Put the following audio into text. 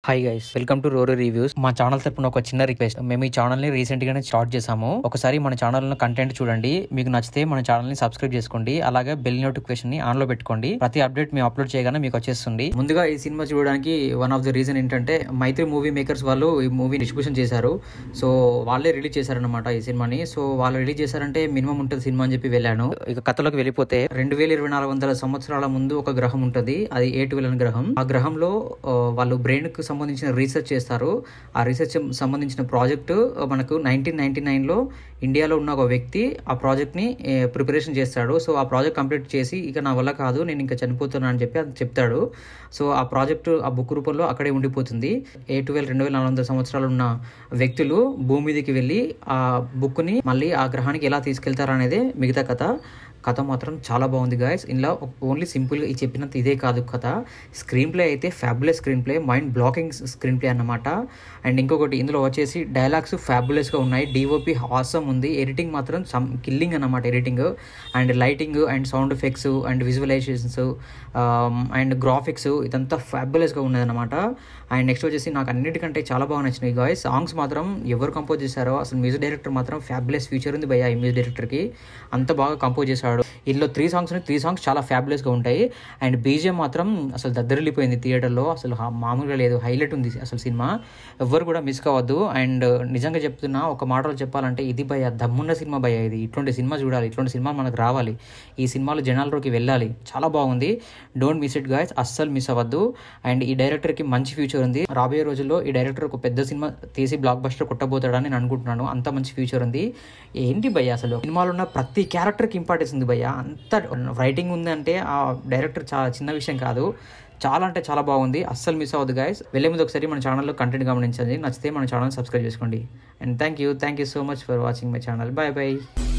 hi guys welcome to Roro reviews మా channel తరపున ఒక చిన్న రిక్వెస్ట్ మేము ఈ ఛానల్ ని రీసెంట్ గానే స్టార్ట్ చేసాము ఒకసారి మన ఛానల్ లో కంటెంట్ చూడండి మీకు నచ్చితే మన ఛానల్ ని సబ్స్క్రైబ్ చేసుకోండి అలాగే బెల్ నోటిఫికేషన్ ని ఆన్ లో పెట్టుకోండి ప్రతి అప్డేట్ మేము అప్లోడ్ చేయగానే మీకు వచ్చేస్తుంది ముందుగా ఈ సినిమా చూడడానికి వన్ ఆఫ్ ద రీజన్ ఏంటంటే మైత్రి మూవీ మేకర్స్ వాళ్ళు ఈ మూవీ డిస్ట్రిబ్యూషన్ చేశారు సో వాళ్ళే రిలీజ్ చేశారనమాట ఈ సినిమాని సో వాళ్ళు రిలీజ్ చేశారంటే మినిమం ఉంటుంది సినిమా అని చెప్పి వెళ్ళాను ఇక కథలోకి వెళ్ళిపోతే రెండు వేల ఇరవై నాలుగు వందల సంవత్సరాల ముందు ఒక గ్రహం ఉంటుంది అది ఏ ట్వెల్వ్ గ్రహం ఆ గ్రహంలో ఆ, వాళ్ళు బ్రెయిన్ కు సంబంధించిన రీసెర్చ్ చేస్తారు ఆ రీసెర్చ్ సంబంధించిన ప్రాజెక్ట్ మనకు నైన్టీన్ నైన్టీ నైన్లో ఇండియాలో ఉన్న ఒక వ్యక్తి ఆ ప్రాజెక్ట్ని ప్రిపరేషన్ చేస్తాడు సో ఆ ప్రాజెక్ట్ కంప్లీట్ చేసి ఇక నా వల్ల కాదు నేను ఇంకా చనిపోతున్నాను అని చెప్పి అది చెప్తాడు సో ఆ ప్రాజెక్ట్ ఆ బుక్ రూపంలో అక్కడే ఉండిపోతుంది ఏ ట్వెల్వ్ రెండు వేల నాలుగు వందల సంవత్సరాలు ఉన్న వ్యక్తులు భూమి మీదకి వెళ్ళి ఆ బుక్ని మళ్ళీ ఆ గ్రహానికి ఎలా తీసుకెళ్తారు అనేది మిగతా కథ కథ మాత్రం చాలా బాగుంది గాయస్ ఇందులో ఓన్లీ సింపుల్గా ఈ చెప్పినంత ఇదే కాదు కథ స్క్రీన్ ప్లే అయితే fabulous screenplay mind blocking screenplay అన్నమాట అండ్ ఇంకొకటి ఇందులో వచ్చేసి డైలాగ్స్ ఫ్యాబులస్గా ఉన్నాయి డిఓపి హాసమ్ ఉంది ఎడిటింగ్ మాత్రం సమ్ కిల్లింగ్ అన్నమాట editing and lighting and sound effects and visualizations and graphics ఇదంతా ఫ్యాబులస్గా ఉన్నదన్నమాట అండ్ నెక్స్ట్ వచ్చేసి నాకు అన్నిటికంటే చాలా బాగా నచ్చినాయి గాయస్ సాంగ్స్ మాత్రం ఎవరు కంపోజ్ చేశారో అసలు మ్యూజిక్ డైరెక్టర్ మాత్రం ఫ్యాబులస్ ఫ్యూచర్ ఉంది భయ్య ఈ మ్యూజిక్ డైరెక్టర్కి అంత బాగా కంపోజ్ చేశాడు ఇందులో త్రీ సాంగ్స్ త్రీ సాంగ్స్ చాలా ఫ్యాబులస్గా ఉంటాయి అండ్ బీజే మాత్రం అసలు దద్దరిల్లిపోయింది థియేటర్లో అసలు హా- మామూలుగా లేదు హైలైట్ ఉంది అసలు సినిమా ఎవ్వరు కూడా మిస్ కావద్దు అండ్ నిజంగా చెప్తున్నా ఒక మాటలో చెప్పాలంటే ఇది భయ దమ్మున్న సినిమా భయ ఇది ఇట్లాంటి సినిమా చూడాలి ఇట్లాంటి సినిమా మనకు రావాలి ఈ సినిమాలు జనాల్లోకి వెళ్ళాలి చాలా బాగుంది డోంట్ మిస్ ఇట్ గాయస్ అస్సలు మిస్ అవ్వద్దు అండ్ ఈ డైరెక్టర్కి మంచి ఫ్యూచర్ ఉంది రాబోయే రోజుల్లో ఈ డైరెక్టర్ ఒక పెద్ద సినిమా తీసి బ్లాక్ బస్టర్ కొట్టబోతాడని నేను అనుకుంటున్నాను అంత మంచి ఫ్యూచర్ ఉంది ఏంటి భయ్య అసలు సినిమాలో ఉన్న ప్రతి క్యారెక్టర్కి ఇంపార్టెన్స్ ఉంది భయ్య అంత రైటింగ్ ఉంది అంటే ఆ డైరెక్టర్ చాలా చిన్న విషయం కాదు చాలా అంటే చాలా బాగుంది అస్సలు మిస్ అవ్వదు గాయస్ వెళ్ళే ముందు ఒకసారి మన ఛానల్లో కంటెంట్ గమనించండి నచ్చితే మన ఛానల్ సబ్స్క్రైబ్ చేసుకోండి and thank you thank you so much for watching my channel bye bye